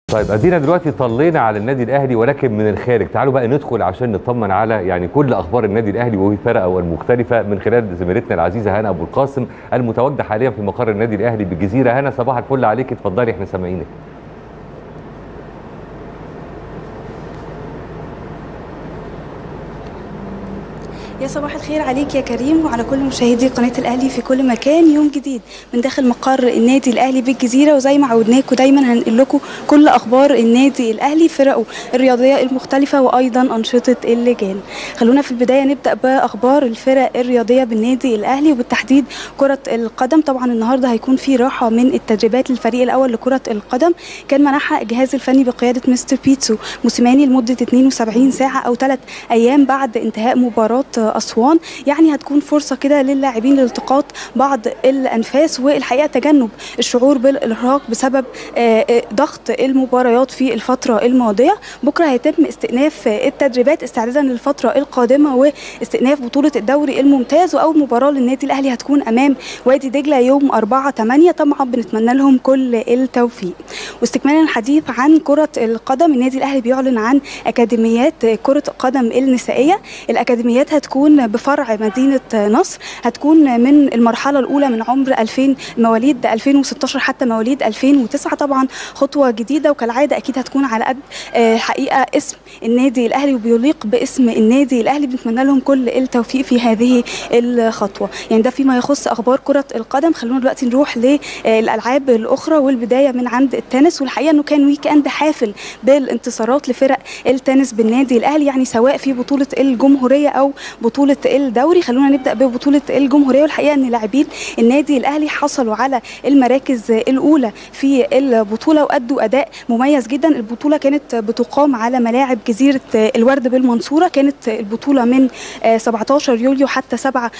طيب ادينا دلوقتي طلينا على النادي الاهلي ولكن من الخارج تعالوا بقى ندخل عشان نطمن على يعني كل اخبار النادي الاهلي وفرقه المختلفه من خلال زميلتنا العزيزه هنا ابو القاسم المتواجده حاليا في مقر النادي الاهلي بالجزيره هنا صباح الفل عليك اتفضلي احنا سامعينك يا صباح الخير عليك يا كريم وعلى كل مشاهدي قناه الاهلي في كل مكان يوم جديد من داخل مقر النادي الاهلي بالجزيره وزي ما عودناكم دايما هنقول لكم كل اخبار النادي الاهلي فرقه الرياضيه المختلفه وايضا انشطه اللجان خلونا في البدايه نبدا باخبار الفرق الرياضيه بالنادي الاهلي وبالتحديد كره القدم طبعا النهارده هيكون في راحه من التدريبات للفريق الاول لكره القدم كان منحها الجهاز الفني بقياده مستر بيتسو موسيماني لمده 72 ساعه او ثلاث ايام بعد انتهاء مباراه اسوان يعني هتكون فرصه كده للاعبين لالتقاط بعض الانفاس والحقيقه تجنب الشعور بالارهاق بسبب ضغط المباريات في الفتره الماضيه بكره هيتم استئناف التدريبات استعدادا للفتره القادمه واستئناف بطوله الدوري الممتاز واول مباراه للنادي الاهلي هتكون امام وادي دجله يوم 4 8 طبعا بنتمنى لهم كل التوفيق واستكمالا الحديث عن كره القدم النادي الاهلي بيعلن عن اكاديميات كره قدم النسائيه الاكاديميات هتكون هتكون بفرع مدينة نصر هتكون من المرحلة الأولى من عمر 2000 مواليد 2016 حتى مواليد 2009 طبعا خطوة جديدة وكالعادة أكيد هتكون على قد حقيقة اسم النادي الأهلي وبيليق باسم النادي الأهلي بنتمنى لهم كل التوفيق في هذه الخطوة يعني ده فيما يخص أخبار كرة القدم خلونا دلوقتي نروح للألعاب الأخرى والبداية من عند التنس والحقيقة أنه كان ويك أند حافل بالانتصارات لفرق التنس بالنادي الأهلي يعني سواء في بطولة الجمهورية أو بطوله الدوري خلونا نبدا ببطوله الجمهوريه والحقيقه ان لاعبين النادي الاهلي حصلوا على المراكز الاولى في البطوله وادوا اداء مميز جدا البطوله كانت بتقام على ملاعب جزيره الورد بالمنصوره كانت البطوله من 17 يوليو حتى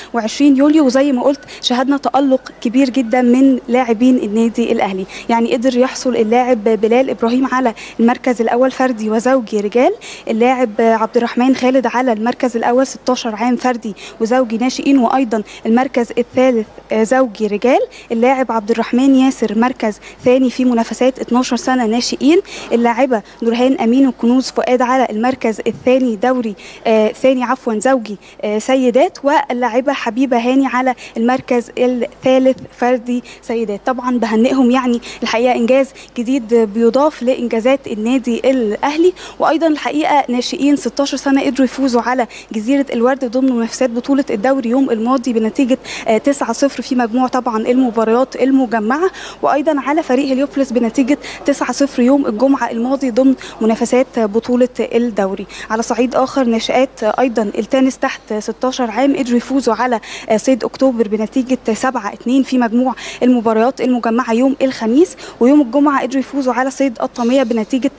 27 يوليو وزي ما قلت شهدنا تالق كبير جدا من لاعبين النادي الاهلي يعني قدر يحصل اللاعب بلال ابراهيم على المركز الاول فردي وزوجي رجال اللاعب عبد الرحمن خالد على المركز الاول 16 عام فردي وزوجي ناشئين وايضا المركز الثالث زوجي رجال اللاعب عبد الرحمن ياسر مركز ثاني في منافسات 12 سنه ناشئين اللاعبه نورهان امين وكنوز فؤاد على المركز الثاني دوري آه ثاني عفوا زوجي آه سيدات واللاعبه حبيبه هاني على المركز الثالث فردي سيدات طبعا بهنئهم يعني الحقيقه انجاز جديد بيضاف لانجازات النادي الاهلي وايضا الحقيقه ناشئين 16 سنه قدروا يفوزوا على جزيره الورد ضمن منافسات بطوله الدوري يوم الماضي بنتيجه 9-0 في مجموع طبعا المباريات المجمعه وايضا على فريق هليوبلس بنتيجه 9-0 يوم الجمعه الماضي ضمن منافسات بطوله الدوري على صعيد اخر ناشئات ايضا التنس تحت 16 عام قدروا يفوزوا على صيد اكتوبر بنتيجه 7-2 في مجموع المباريات المجمعه يوم الخميس ويوم الجمعه قدروا يفوزوا على صيد الطاميه بنتيجه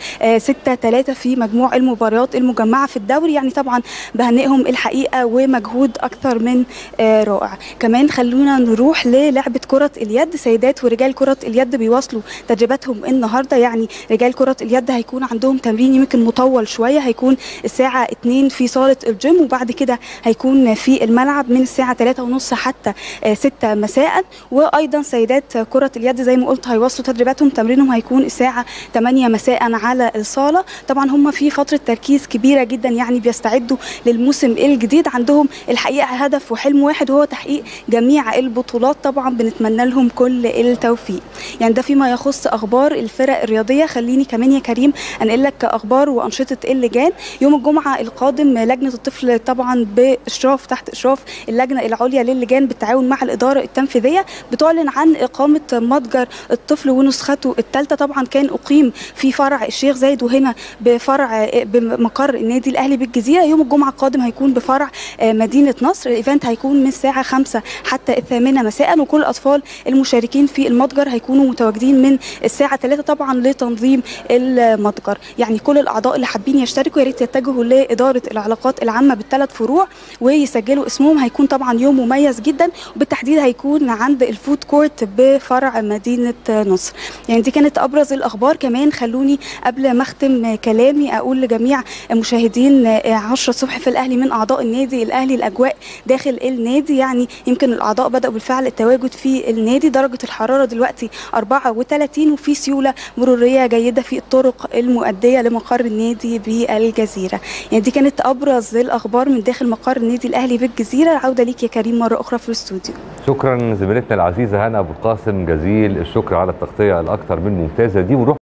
6-3 في مجموع المباريات المجمعه في الدوري يعني طبعا بهنئهم الحقيقه ومجهود اكثر من رائع كمان خلونا نروح للعبه كره اليد سيدات ورجال كره اليد بيواصلوا تدريباتهم النهارده يعني رجال كره اليد هيكون عندهم تمرين يمكن مطول شويه هيكون الساعه 2 في صاله الجيم وبعد كده هيكون في الملعب من الساعه 3 ونص حتى 6 مساء وايضا سيدات كره اليد زي ما قلت هيواصلوا تدريباتهم تمرينهم هيكون الساعه 8 مساء على الصاله طبعا هم في فتره تركيز كبيره جدا يعني بيستعدوا للموسم الجديد عندهم الحقيقه هدف وحلم واحد وهو تحقيق جميع البطولات طبعا بنتمنى لهم كل التوفيق يعني ده فيما يخص اخبار الفرق الرياضيه خليني كمان يا كريم انقل لك اخبار وانشطه اللجان يوم الجمعه القادم لجنه الطفل طبعا باشراف تحت اشراف اللجنه العليا للجان بالتعاون مع الاداره التنفيذيه بتعلن عن اقامه متجر الطفل ونسخته الثالثه طبعا كان اقيم في فرع الشيخ زايد وهنا بفرع بمقر النادي الاهلي بالجزيره يوم الجمعه القادم هيكون بفرع مدينه نصر الايفنت هيكون من الساعه 5 حتى الثامنه مساء وكل الاطفال المشاركين في المتجر هيكونوا متواجدين من الساعه 3 طبعا لتنظيم المتجر يعني كل الاعضاء اللي حابين يشتركوا يا ريت يتجهوا لاداره العلاقات العامه بالثلاث فروع ويسجلوا اسمهم هيكون طبعا يوم مميز جدا وبالتحديد هيكون عند الفود كورت بفرع مدينه نصر يعني دي كانت ابرز الاخبار كمان خلوني قبل ما اختم كلامي اقول لجميع مشاهدين 10 الصبح في الاهلي من اعضاء النادي النادي الاهلي الاجواء داخل النادي يعني يمكن الاعضاء بداوا بالفعل التواجد في النادي درجه الحراره دلوقتي 34 وفي سيوله مروريه جيده في الطرق المؤديه لمقر النادي بالجزيره يعني دي كانت ابرز الاخبار من داخل مقر النادي الاهلي بالجزيره العوده ليك يا كريم مره اخرى في الاستوديو شكرا زميلتنا العزيزه هنا ابو القاسم جزيل الشكر على التغطيه الاكثر من ممتازه دي ونروح